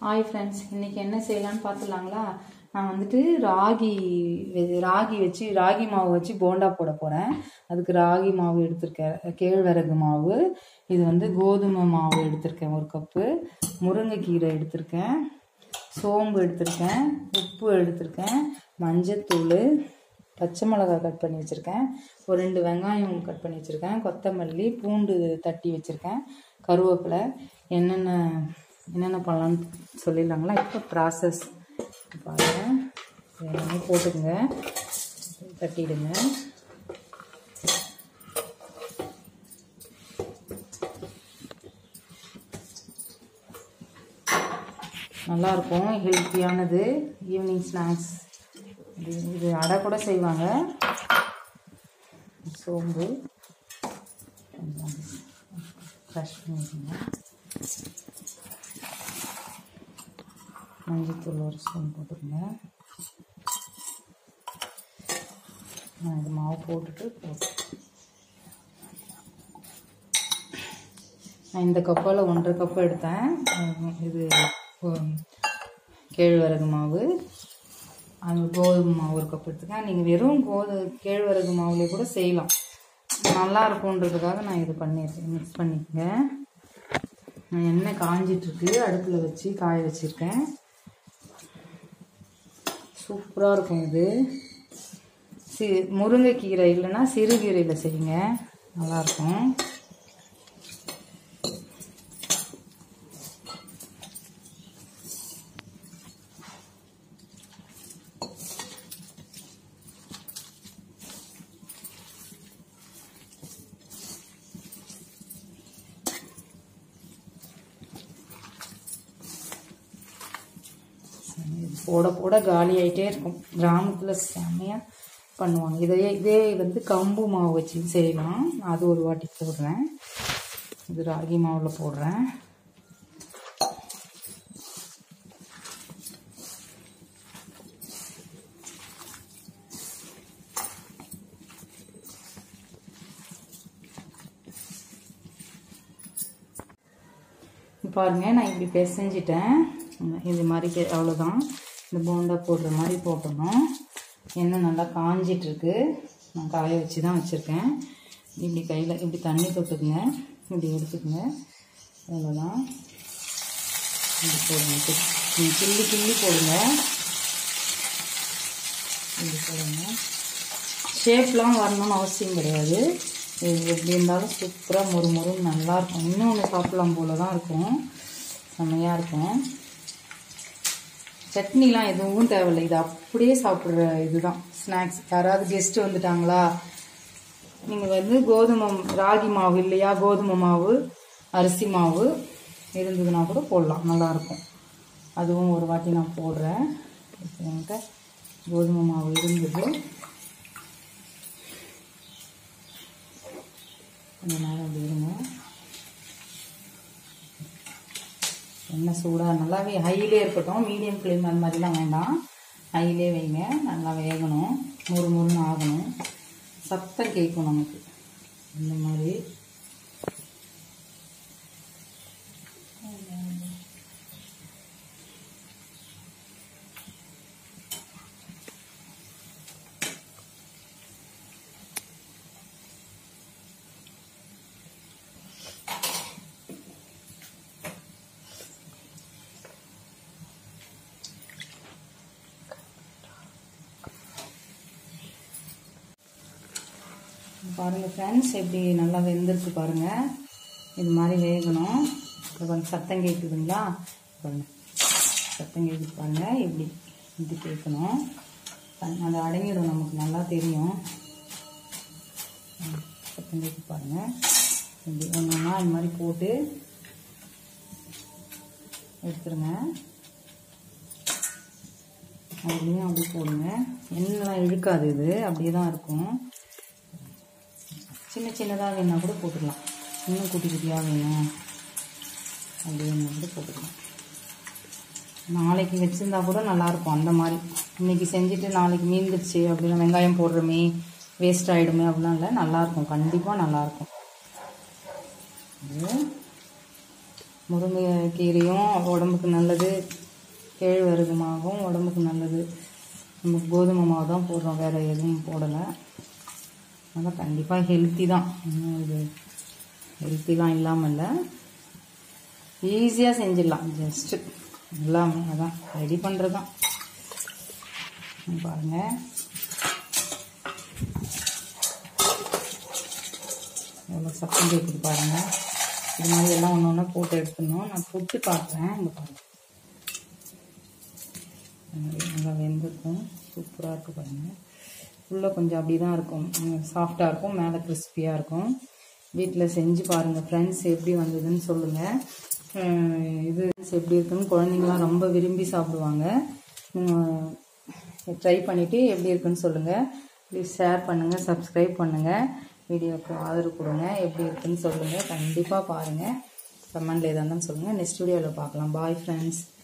hi friends இன்னைக்கு என்ன செய்யலாம்னு பார்த்துலாங்களா நான் வந்துட்டு ராகி வெ- ராகி வச்சு ராகி மாவு வச்சு போண்டா போட போகிறேன் அதுக்கு ராகி மாவு எடுத்திருக்கேன் கேழ்வரகு மாவு இது வந்து கோதுமை மாவு எடுத்திருக்கேன் ஒரு கப்பு முருங்கைக்கீரை எடுத்திருக்கேன் சோம்பு எடுத்திருக்கேன் உப்பு எடுத்திருக்கேன் மஞ்சத்தூள் பச்சை மிளகாய் கட் பண்ணி வச்சுருக்கேன் ஒரு ரெண்டு வெங்காயம் கட் பண்ணி வச்சுருக்கேன் கொத்தமல்லி பூண்டு தட்டி வச்சுருக்கேன் கருவேப்பிலை என்னென்ன என்னென்ன பண்ணலான்னு சொல்லிடலாங்களா இப்போ ப்ராசஸ் பாருங்க இது எல்லாமே போட்டுக்கங்க தட்டிடுங்க நல்லாயிருக்கும் ஹெல்த்தியானது ஈவினிங் ஸ்நாக்ஸ் இது இது அடை கூட செய்வாங்க சோம்பு க்ரஷ் பண்ணிக்கோங்க மஞ்சத்தூள் ஒரு ஸ்பூன் போட்டுருங்க நான் இது மாவு போட்டுட்டு போட்டு நான் இந்த கப்பால் ஒன்றரை கப்பு எடுத்தேன் உம், இது உம், கேழ்வரகு மாவு அது கோதுமை மாவு ஒரு கப் எடுத்துக்கேன் நீங்கள் வெறும் கோது கேழ்வரகு மாவுலேயே கூட செய்யலாம் நல்லா இருக்கும்ன்றதுக்காக நான் இது பண்ணியிருக்கேன் மிக்ஸ் பண்ணிக்கங்க நான் எண்ணெய் காஞ்சிட்ருக்கு அடுப்பில் வச்சு காய வச்சுருக்கேன் சூப்பராக இருக்கும் இது சி முருங்கைக்கீரை இல்லைன்னா சிறுகீரையில் செய்யுங்க நல்லாயிருக்கும் இது போட போட காலி ஆயிட்டே இருக்கும் கிராமத்தில் செம்மையாக பண்ணுவாங்க இதே இதே வந்து கம்பு மாவு வச்சு செய்யலாம் அது ஒரு வாட்டி போடுறேன் இது ராகி மாவில் போடுறேன் பாருங்க நான் இப்படி பிசைஞ்சிட்டேன் இது மாதிரி கே- அவ்வளோதான் இந்த போண்டா போடுற மாதிரி போட்டணும் எண்ணெய் நல்லா காஞ்சிட்டு இருக்கு நான் காய வச்சு தான் வச்சுருக்கேன் இப்படி கையில் இப்படி தண்ணி தொட்டுக்குங்க இப்படி எடுத்துக்கங்க அவ்வளோதான் இப்படி போடுங்க தி- நீ கிள்ளி கிள்ளி போடுங்க இப்படி போடுங்க ஷேப்லாம் வரணும்னு அவசியம் கிடையாது இது எப்படி இருந்தாலும் சூப்பராக மொறு மொறுன்னு நல்லா இருக்கும் இன்னும் ஒன்று சாப்பிடலாம் போல தான் இருக்கும் செம்மையாக இருக்கும் சட்னிலாம் எதுவும் தேவையில்லை இது அப்படியே சாப்பிட்ற இதுதான் ஸ்நாக்ஸ் யாராவது கெஸ்ட் வந்துட்டாங்களா நீங்கள் வந்து கோதுமை ராகி மாவு இல்லையா கோதுமை மாவு அரிசி மாவு இருந்ததுன்னா கூட போடலாம் நல்லாயிருக்கும் அதுவும் ஒரு வாட்டி நான் போடுறேன் இப்போ என்கிட்ட கோதுமை மாவு இருந்தது கொஞ்ச நேரம் அப்படி இருங்க எண்ணெய் சூடாக நல்லாவே ஹையிலே இருக்கட்டும் மீடியம் ஃப்ளேம் அந்த மாதிரிலாம் வேண்டாம் ஹையிலே வைங்க நல்லா வேகணும் முறு முறுன்னு ஆகணும் சத்தம் கேட்கும் நமக்கு இந்த மாதிரி பாருங்கள் ஃப்ரெண்ட்ஸ் எப்படி நல்லா வெந்திருக்கு பாருங்கள் இது மாதிரி வேகணும் இப்போ கொஞ்சம் சத்தம் கேட்குதுங்களா பாருங்க சத்தம் கேட்குது பாருங்கள் இப்படி இப்படி கேட்கணும் அது- அது அடங்கிடும் நமக்கு நல்லா தெரியும் ம், சத்தம் கேட்கு பாருங்கள் இப்படி ஒன்று ஒன்றா இது மாதிரி போட்டு எடுத்துருங்க அதுலேயும் அப்படி போடுங்க எண்ணெய்லாம் இழுக்காது இது அப்படியே தான் இருக்கும் சின்ன சின்னதாக வேணா கூட போட்டுக்கலாம் இன்னும் குட்டி குட்டியாக வேணும் அப்படி வேணா கூட போட்டுக்கலாம் நாளைக்கு வச்சுருந்தா கூட நல்லாயிருக்கும் அந்த மாதிரி இன்னைக்கு செஞ்சுட்டு நாளைக்கு மீந்துருச்சு அப்படின்னா வெங்காயம் போடுறோமே வேஸ்ட் ஆகிடுமே அப்படிலாம் இல்லை நல்லாயிருக்கும் கண்டிப்பாக நல்லாயிருக்கும் இது முருங்கைக்கீரையும் உடம்புக்கு நல்லது கேழ்வரகு மாவும் உடம்புக்கு நல்லது நம்ம கோதுமை மாவு தான் போடுறோம் வேறு எதுவும் போடலை அதனால் கண்டிப்பாக ஹெல்த்தி தான் இன்னும் இது ஹெல்த்திலாம் இல்லாமல் இல்லை ஈஸியாக செஞ்சிடலாம் ஜஸ்ட்டு எல்லாமே அதான் ரெடி பண்ணுறது தான் பாருங்கள் எவ்வளோ சத்தம் கேட்குது பாருங்கள் இது மாதிரி எல்லாம் ஒன்று ஒன்றா போட்டு எடுத்துடணும் நான் புட்டு காட்டுறேன் இங்கே பாருங்கள் நல்லா வெந்திருக்கும் சூப்பராக இருக்குது பாருங்கள் உள்ளே கொஞ்சம் அப்படி தான் இருக்கும் சாஃப்டாக இருக்கும் மேலே கிறிஸ்பியாக இருக்கும் வீட்டில் செஞ்சு பாருங்கள் ஃப்ரெண்ட்ஸ் எப்படி வந்ததுன்னு சொல்லுங்கள் இது எப்படி இருக்குன்னு குழந்தைங்களாம் ரொம்ப விரும்பி சாப்பிடுவாங்க ட்ரை பண்ணிவிட்டு எப்படி இருக்குன்னு சொல்லுங்கள் ப்ளீஸ் ஷேர் பண்ணுங்கள் சப்ஸ்கிரைப் பண்ணுங்கள் வீடியோவுக்கு ஆதரவு கொடுங்க எப்படி இருக்குன்னு சொல்லுங்கள் கண்டிப்பாக பாருங்கள் கமெண்டில் எதாக இருந்தாலும் சொல்லுங்கள் நெக்ஸ்ட் வீடியோவில் பார்க்கலாம் பாய் ஃப்ரெண்ட்ஸ்